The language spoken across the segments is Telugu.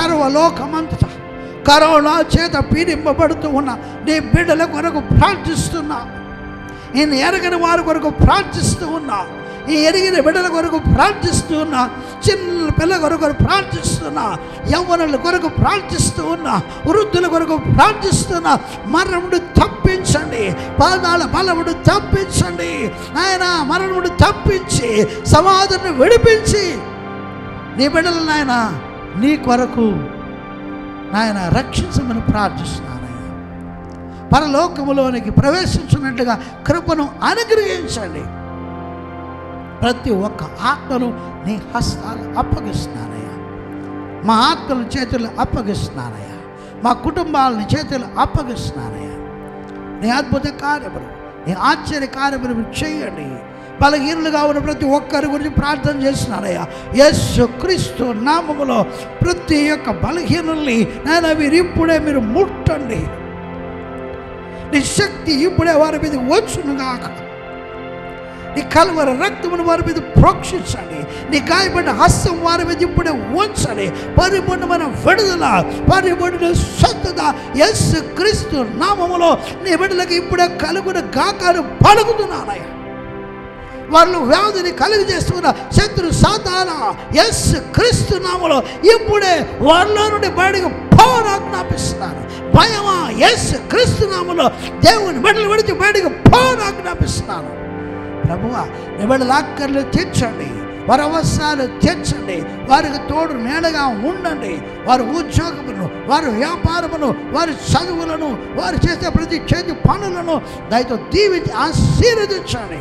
సర్వలోకమంతటా కరోనా చేత పీడింపబడుతూ ఉన్న నీ బిడ్డల కొరకు ప్రార్థిస్తున్నా నేను ఎరగని వారి కొరకు ప్రార్థిస్తూ ఉన్నా ఈ ఎరిగిన బిడ్డల కొరకు ప్రార్థిస్తూ ఉన్నా చిన్న పిల్లల కొరకు ప్రార్థిస్తున్నా యవ్వనుల కొరకు ప్రార్థిస్తూ ఉన్నా వృద్ధుల కొరకు ప్రార్థిస్తున్నా మరణముడు తప్పించండి పాదాల బలముడు తప్పించండి ఆయన మరణముడు తప్పించి సమాధిని విడిపించి నీ బిడ్డలు నాయన నీ కొరకు నాయన రక్షించమని ప్రార్థిస్తున్నానయ్య పరలోకములోనికి ప్రవేశించినట్టుగా కృపను అనుగ్రహించండి ప్రతి ఒక్క ఆత్మను నీ హస్తాలు అప్పగిస్తున్నానయ్యా మా ఆత్మల చేతులు అప్పగిస్తున్నానయ్యా మా కుటుంబాలని చేతులు అప్పగిస్తున్నానయ్యా నీ అద్భుత కార్యములు నీ ఆశ్చర్య కార్యములు చేయండి బలహీనులుగా ఉన్న ప్రతి ఒక్కరి గురించి ప్రార్థన చేస్తున్నారయ్యా యేసు క్రీస్తు నామములో ప్రతి ఒక్క బలహీనుల్ని నేను మీరు ఇప్పుడే మీరు ముట్టండి నీ శక్తి ఇప్పుడే వారి మీద వచ్చునుగాక నీ కలవర రక్తమును వారి మీద ప్రోక్షించండి నీ గాయపడిన హస్తం వారి మీద ఇప్పుడే ఉంచండి పరిపూర్ణమైన విడుదల పరిపూర్ణ స్వచ్ఛత ఎస్ క్రీస్తు నామములో నీ బిడ్డలకు ఇప్పుడే కలుగున గాకాలు పలుకుతున్నానయ్యా వాళ్ళు వ్యాధిని కలుగు చేస్తున్న శత్రు సాతాన ఎస్ క్రీస్తు నామలో ఇప్పుడే వాళ్ళ నుండి బయటకు పోరాజ్ఞాపిస్తున్నాను భయమా ఎస్ క్రీస్తు నామలో దేవుని బిడ్డలు విడిచి బయటకు పోరాజ్ఞాపిస్తున్నాను ప్రభువా నిబడి లాక్కర్లు తీర్చండి వారి అవసరాలు తీర్చండి వారికి తోడు నీడగా ఉండండి వారి ఉద్యోగములను వారి వ్యాపారమును వారి చదువులను వారు చేసే ప్రతి చేతి పనులను దయతో దీవించి ఆశీర్వదించండి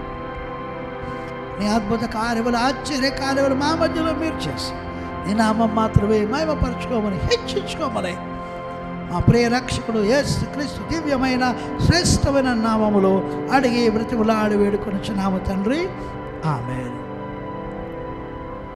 నీ అద్భుత కార్యములు ఆశ్చర్య కార్యములు మా మధ్యలో మీరు చేసి నీ నామం మాత్రమే మహిమపరచుకోమని హెచ్చించుకోమని మా ప్రియ రక్షకుడు యేసు క్రీస్తు దివ్యమైన శ్రేష్టమైన నామములో అడిగి బ్రతిములాడి వేడుకొని నామ తండ్రి ఆమె